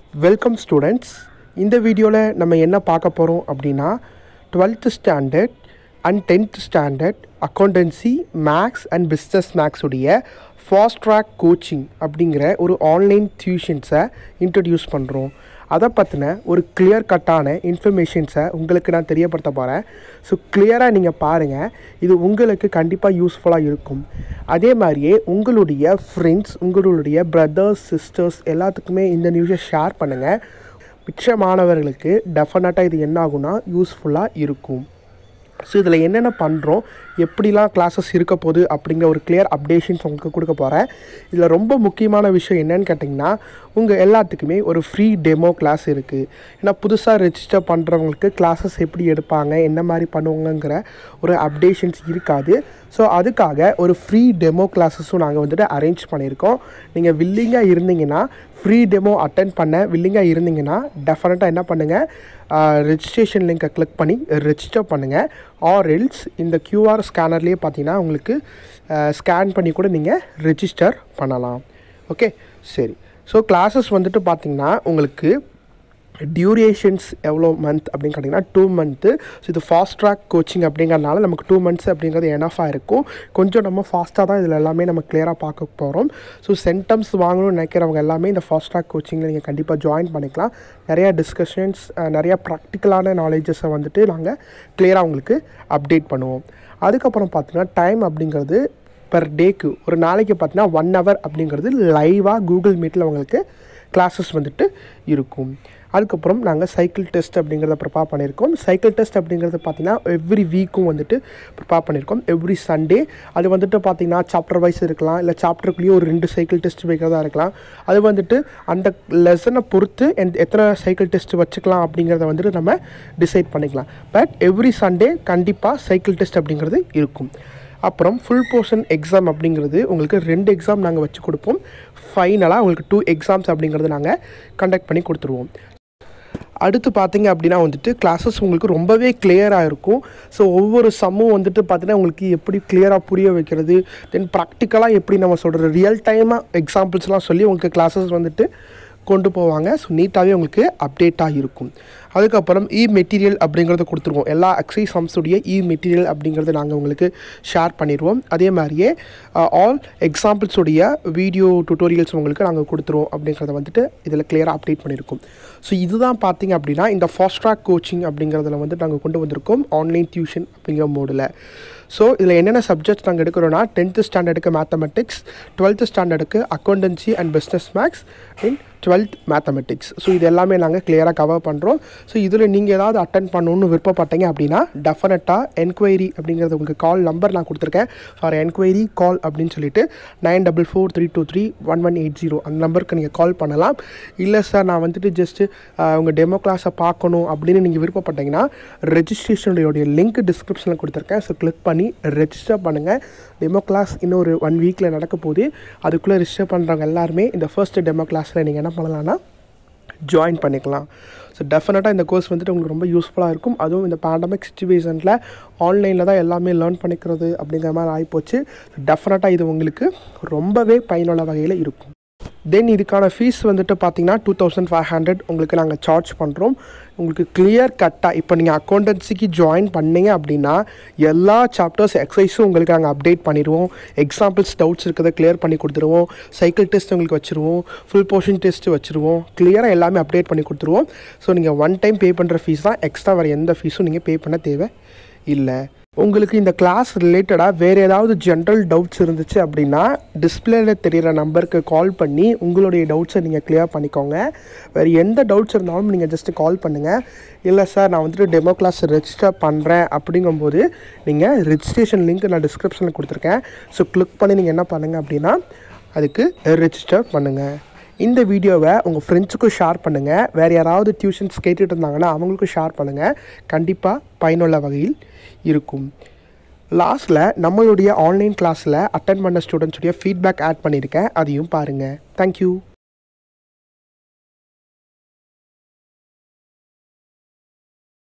welcome students இந்த வீடியோவில் நம்ம என்ன பார்க்க போகிறோம் அப்படின்னா twelfth standard and tenth standard accountancy maths and business மேக்ஸுடைய ஃபாஸ்ட் ட்ராக் கோச்சிங் அப்படிங்கிற ஒரு ஆன்லைன் டியூஷன்ஸை இன்ட்ரடியூஸ் பண்ணுறோம் அதை பற்றின ஒரு கிளியர் கட்டான இன்ஃபர்மேஷன்ஸை உங்களுக்கு நான் தெரியப்படுத்த போகிறேன் ஸோ கிளியராக நீங்கள் பாருங்கள் இது உங்களுக்கு கண்டிப்பாக யூஸ்ஃபுல்லாக இருக்கும் அதே மாதிரியே உங்களுடைய ஃப்ரெண்ட்ஸ் உங்களுடைய பிரதர்ஸ் சிஸ்டர்ஸ் எல்லாத்துக்குமே இந்த நியூஸை ஷேர் பண்ணுங்கள் மிச்ச மாணவர்களுக்கு டெஃபினட்டாக இது என்ன ஆகும்னா யூஸ்ஃபுல்லாக இருக்கும் ஸோ இதில் என்னென்ன பண்ணுறோம் எப்படிலாம் கிளாஸஸ் இருக்க போகுது அப்படிங்கிற ஒரு கிளியர் அப்டேஷன்ஸ் உங்களுக்கு கொடுக்க போகிறேன் இதில் ரொம்ப முக்கியமான விஷயம் என்னன்னு கேட்டிங்கன்னா உங்கள் எல்லாத்துக்குமே ஒரு ஃப்ரீ டெமோ கிளாஸ் இருக்குது ஏன்னா புதுசாக ரெஜிஸ்டர் பண்ணுறவங்களுக்கு கிளாஸஸ் எப்படி எடுப்பாங்க என்ன மாதிரி பண்ணுவாங்கங்கிற ஒரு அப்டேஷன்ஸ் இருக்காது ஸோ அதுக்காக ஒரு ஃப்ரீ டெமோ கிளாஸஸும் நாங்கள் வந்துட்டு அரேஞ்ச் பண்ணியிருக்கோம் நீங்கள் வில்லிங்காக இருந்தீங்கன்னா ஃப்ரீ டெமோ அட்டன் பண்ண வில்லிங்காக இருந்தீங்கன்னா டெஃபினட்டாக என்ன பண்ணுங்கள் ரெஜிஸ்ட்ரேஷன் லிங்கை கிளிக் பண்ணி ரெஜிஸ்டர் பண்ணுங்கள் ஆர் எல்ஸ் இந்த கியூஆர் ஸ்கேனர்லேயே பார்த்தீங்கன்னா உங்களுக்கு ஸ்கேன் பண்ணி கூட நீங்கள் ரெஜிஸ்டர் பண்ணலாம் ஓகே சரி ஸோ கிளாஸஸ் வந்துட்டு பார்த்தீங்கன்னா உங்களுக்கு டியூரேஷன்ஸ் எவ்வளோ மந்த் அப்படின்னு கேட்டிங்கன்னா டூ மந்த்து ஸோ இது ஃபாஸ்ட் ட்ராக் கோச்சிங் அப்படிங்கிறதுனால நமக்கு டூ மந்த்ஸ் அப்படிங்கிறது எனஃபாக இருக்கும் கொஞ்சம் நம்ம ஃபாஸ்ட்டாக தான் இதில் எல்லாமே நம்ம கிளியராக பார்க்க போகிறோம் ஸோ சென்டம்ஸ் வாங்கணும்னு நினைக்கிறவங்க எல்லாமே இந்த ஃபாஸ்ட் ட்ராக் கோச்சிங்கில் நீங்கள் கண்டிப்பாக ஜாயின் பண்ணிக்கலாம் நிறையா டிஸ்கஷன்ஸ் நிறையா ப்ராக்டிக்கலான நாலேஜஸை வந்துட்டு நாங்கள் கிளியராக உங்களுக்கு அப்டேட் பண்ணுவோம் அதுக்கப்புறம் பார்த்தீங்கன்னா டைம் அப்படிங்கிறது பெர் டேக்கு ஒரு நாளைக்கு பார்த்தீங்கன்னா ஒன் ஹவர் அப்படிங்கிறது லைவாக கூகுள் மீட்டில் உங்களுக்கு கிளாஸஸ் வந்துட்டு இருக்கும் அதுக்கப்புறம் நாங்கள் சைக்கிள் டெஸ்ட் அப்படிங்கிறத ப்ரிப்பேர் பண்ணியிருக்கோம் சைக்கிள் டெஸ்ட் அப்படிங்கிறது பார்த்திங்கன்னா எவ்ரி வீக்கும் வந்துட்டு ப்ரிப்பேர் பண்ணியிருக்கோம் எவ்ரி சண்டே அது வந்துட்டு பார்த்திங்கன்னா சாப்டர் வைஸ் இருக்கலாம் இல்லை சாப்டருக்குள்ளேயே ஒரு ரெண்டு சைக்கிள் டெஸ்ட் வைக்கிறதா இருக்கலாம் அது வந்துட்டு அந்த லெசனை பொறுத்து எந்த எத்தனை சைக்கிள் டெஸ்ட் வச்சுக்கலாம் அப்படிங்கிறத வந்துட்டு நம்ம டிசைட் பண்ணிக்கலாம் பட் எவ்ரி சண்டே கண்டிப்பாக சைக்கிள் டெஸ்ட் அப்படிங்கிறது இருக்கும் அப்புறம் ஃபுல் போர்ஷன் எக்ஸாம் அப்படிங்கிறது உங்களுக்கு ரெண்டு எக்ஸாம் நாங்கள் வச்சு கொடுப்போம் ஃபைனலாக உங்களுக்கு டூ எக்ஸாம்ஸ் அப்படிங்கிறது நாங்கள் கண்டக்ட் பண்ணி கொடுத்துருவோம் அடுத்து பார்த்தீங்க அப்படின்னா வந்துட்டு கிளாஸஸ் உங்களுக்கு ரொம்பவே கிளியராக இருக்கும் ஸோ ஒவ்வொரு சம்மும் வந்துட்டு பார்த்தீங்கன்னா உங்களுக்கு எப்படி கிளியராக புரிய வைக்கிறது தென் ப்ராக்டிக்கலாக எப்படி நம்ம சொல்கிறது ரியல் டைமாக எக்ஸாம்பிள்ஸ்லாம் சொல்லி உங்களுக்கு கிளாஸஸ் வந்துட்டு கொண்டு போவாங்க ஸோ நீட்டாகவே உங்களுக்கு அப்டேட்டாக இருக்கும் அதுக்கப்புறம் இ மெட்டீரியல் அப்படிங்கிறத கொடுத்துருவோம் எல்லா அக்ஸை சம்ஸுடைய இ மெட்டீரியல் அப்படிங்கிறத நாங்கள் உங்களுக்கு ஷேர் பண்ணிடுவோம் அதே மாதிரியே ஆல் எக்ஸாம்பிள்ஸுடைய வீடியோ டுட்டோரியல்ஸ் உங்களுக்கு நாங்கள் கொடுத்துருவோம் அப்படிங்கிறத வந்துட்டு இதில் கிளியராக அப்டேட் பண்ணியிருக்கோம் ஸோ இதுதான் பார்த்தீங்க அப்படின்னா இந்த ஃபாஸ்ட் ட்ராக் கோச்சிங் அப்படிங்கிறதுல வந்து நாங்கள் கொண்டு வந்திருக்கோம் ஆன்லைன் டியூஷன் அப்படிங்கிற மோடில் ஸோ இதில் என்னென்ன சப்ஜெக்ட்ஸ் நாங்கள் எடுக்கிறோன்னா டென்த்து ஸ்டாண்டர்டுக்கு மேத்தமெட்டிக்ஸ் டுவெல்த்து ஸ்டாண்டர்டுக்கு accountancy and business maths and twelfth mathematics so இது எல்லாமே நாங்கள் கிளியராக கவர் பண்ணுறோம் ஸோ இதில் நீங்கள் ஏதாவது அட்டன் பண்ணணும்னு விருப்பப்பட்டீங்க அப்படின்னா டெஃபினட்டாக என்கொயரி அப்படிங்கிறது உங்களுக்கு கால் நம்பர் நான் கொடுத்துருக்கேன் ஃபார் என்கொயரி கால் அப்படின்னு சொல்லிட்டு nine double four three two three one one eight zero அந்த நம்பருக்கு நீங்கள் கால் பண்ணலாம் இல்லை சார் நான் வந்துட்டு ஜஸ்ட்டு உங்கள் டெமோ கிளாஸை பார்க்கணும் அப்படின்னு நீங்கள் விருப்பப்பட்டீங்கன்னா ரெஜிஸ்ட்ரேஷனுடைய லிங்க் டிஸ்கிரிப்ஷனில் கொடுத்துருக்கேன் ஸோ கிளிக் பண்ணி ரெஜிஸ்டர் பண்ணுங்கள் டெமோ கிளாஸ் இன்னும் ஒரு ஒன் வீக்கில் நடக்க போகுது அதுக்குள்ளே ரெஜிஸ்டர் பண்ணுறவங்க எல்லாருமே இந்த ஃபர்ஸ்ட் டெமோ கிளாஸில் நீங்கள் என்ன பண்ணலாம்னா ஜாயின் பண்ணிக்கலாம் ஸோ டெஃபினட்டாக இந்த கோர்ஸ் வந்துட்டு உங்களுக்கு ரொம்ப யூஸ்ஃபுல்லாக இருக்கும் அதுவும் இந்த பேண்டமிக் சுச்சுவேஷனில் ஆன்லைனில் தான் எல்லாமே லேர்ன் பண்ணிக்கிறது அப்படிங்கிற மாதிரி ஆகிப்போச்சு டெஃபினட்டாக இது உங்களுக்கு ரொம்பவே பயனுள்ள வகையில் இருக்கும் தென் இதுக்கான ஃபீஸ் வந்துட்டு பார்த்தீங்கன்னா டூ தௌசண்ட் ஃபைவ் ஹண்ட்ரட் உங்களுக்கு நாங்கள் சார்ஜ் பண்ணுறோம் உங்களுக்கு கிளியர் கட்டாக இப்போ நீங்கள் அக்கௌண்டன்சிக்கு ஜாயின் பண்ணீங்க அப்படின்னா எல்லா சாப்டர்ஸ் எக்ஸசைஸும் உங்களுக்கு நாங்கள் அப்டேட் பண்ணிடுவோம் எக்ஸாம்பிள்ஸ் டவுட்ஸ் இருக்கிறத கிளியர் பண்ணி கொடுத்துருவோம் சைக்கிள் டெஸ்ட் உங்களுக்கு வச்சுருவோம் ஃபுல் போர்ஷன் டெஸ்ட் வச்சுருவோம் கிளியராக எல்லாமே அப்டேட் பண்ணி கொடுத்துருவோம் ஸோ நீங்கள் ஒன் டைம் பே பண்ணுற ஃபீஸ் தான் எக்ஸ்ட்ரா வேறு எந்த ஃபீஸும் நீங்கள் பே பண்ண தேவை இல்லை உங்களுக்கு இந்த கிளாஸ் ரிலேட்டடாக வேறு ஏதாவது ஜென்ரல் டவுட்ஸ் இருந்துச்சு அப்படின்னா டிஸ்பிளேல தெரிகிற நம்பருக்கு கால் பண்ணி உங்களுடைய டவுட்ஸை நீங்கள் கிளியர் பண்ணிக்கோங்க வேறு எந்த டவுட்ஸ் இருந்தாலும் நீங்கள் ஜஸ்ட்டு கால் பண்ணுங்கள் இல்லை சார் நான் வந்துட்டு டெமோ கிளாஸ் ரெஜிஸ்டர் பண்ணுறேன் அப்படிங்கும்போது நீங்கள் ரெஜிஸ்ட்ரேஷன் லிங்க் நான் டிஸ்கிரிப்ஷனில் கொடுத்துருக்கேன் ஸோ கிளிக் பண்ணி நீங்கள் என்ன பண்ணுங்கள் அப்படின்னா அதுக்கு ரெஜிஸ்டர் பண்ணுங்கள் இந்த வீடியோவை உங்கள் ஃப்ரெண்ட்ஸுக்கும் ஷேர் பண்ணுங்கள் வேறு யாராவது டியூஷன்ஸ் கேட்டுட்டு இருந்தாங்கன்னா அவங்களுக்கும் ஷேர் பண்ணுங்கள் கண்டிப்பாக பயனுள்ள வகையில் இருக்கும் லாஸ்ட்டில் நம்மளுடைய ஆன்லைன் கிளாஸில் அட்டன் பண்ண ஸ்டூடெண்ட்ஸுடைய ஃபீட்பேக் ஆட் பண்ணியிருக்கேன் அதையும் பாருங்கள் தேங்க்யூ